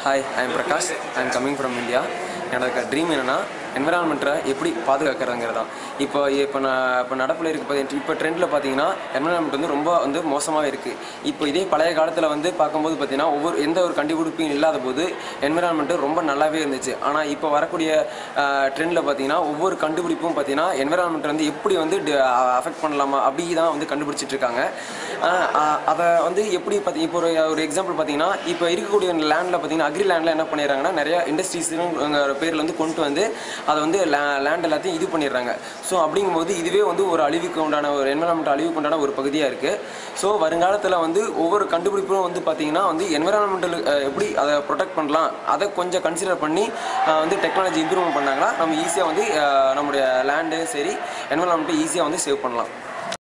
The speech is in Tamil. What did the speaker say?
hi I am Prakash I am coming from India எனக்கு ட்ரீம் என்னென்னா என்விரான்மெண்ட்டை எப்படி பாதுகாக்கிறதுங்கிறது தான் இப்போ இப்போ நான் இப்போ நடப்பில் இருக்க இப்போ இப்போ ட்ரெண்டில் பார்த்தீங்கன்னா என்விரான்மெண்ட் வந்து ரொம்ப வந்து மோசமாகவே இருக்குது இப்போ இதே பழைய காலத்தில் வந்து பார்க்கும்போது பார்த்தீங்கன்னா ஒவ்வொரு எந்த ஒரு கண்டுபிடிப்பும் இல்லாத போது என்விரான்மெண்ட்டு ரொம்ப நல்லாவே இருந்துச்சு ஆனால் இப்போ வரக்கூடிய ட்ரெண்டில் பார்த்தீங்கன்னா ஒவ்வொரு கண்டுபிடிப்பும் பார்த்தீங்கன்னா என்விரான்மெண்ட் வந்து எப்படி வந்து அஃபெக்ட் பண்ணலாமா அப்படி தான் வந்து கண்டுபிடிச்சிட்டு இருக்காங்க அதை வந்து எப்படி பார்த்தி இப்போ ஒரு ஒரு எக்ஸாம்பிள் பார்த்தீங்கன்னா இப்போ இருக்கக்கூடிய லேண்டில் பார்த்தீங்கன்னா அக்ரி லேண்டில் என்ன பண்ணிடுறாங்கன்னா நிறைய இண்டஸ்ட்ரீஸ்னு பேரில் வந்து கொண்டு வந்து அதை வந்து லேண்ட் எல்லாத்தையும் இது பண்ணிடுறாங்க ஸோ அப்படிங்கும்போது இதுவே வந்து ஒரு அழிவுக்கு உண்டான ஒரு என்விரான்மெண்ட் அழிவுக்கு உண்டான ஒரு பகுதியாக இருக்குது ஸோ வருங்காலத்தில் வந்து ஒவ்வொரு கண்டுபிடிப்பும் வந்து பார்த்தீங்கன்னா வந்து என்விரான்மெண்டல் எப்படி அதை ப்ரொடெக்ட் பண்ணலாம் அதை கொஞ்சம் கன்சிடர் பண்ணி அஹ், வந்து டெக்னாலஜி இம்ப்ரூவ் பண்ணாங்கன்னா நம்ம ஈஸியாக வந்து அஹ், நம்முடைய லேண்டு சரி என்விரான்மெண்ட்டை ஈஸியாக வந்து சேவ் பண்ணலாம்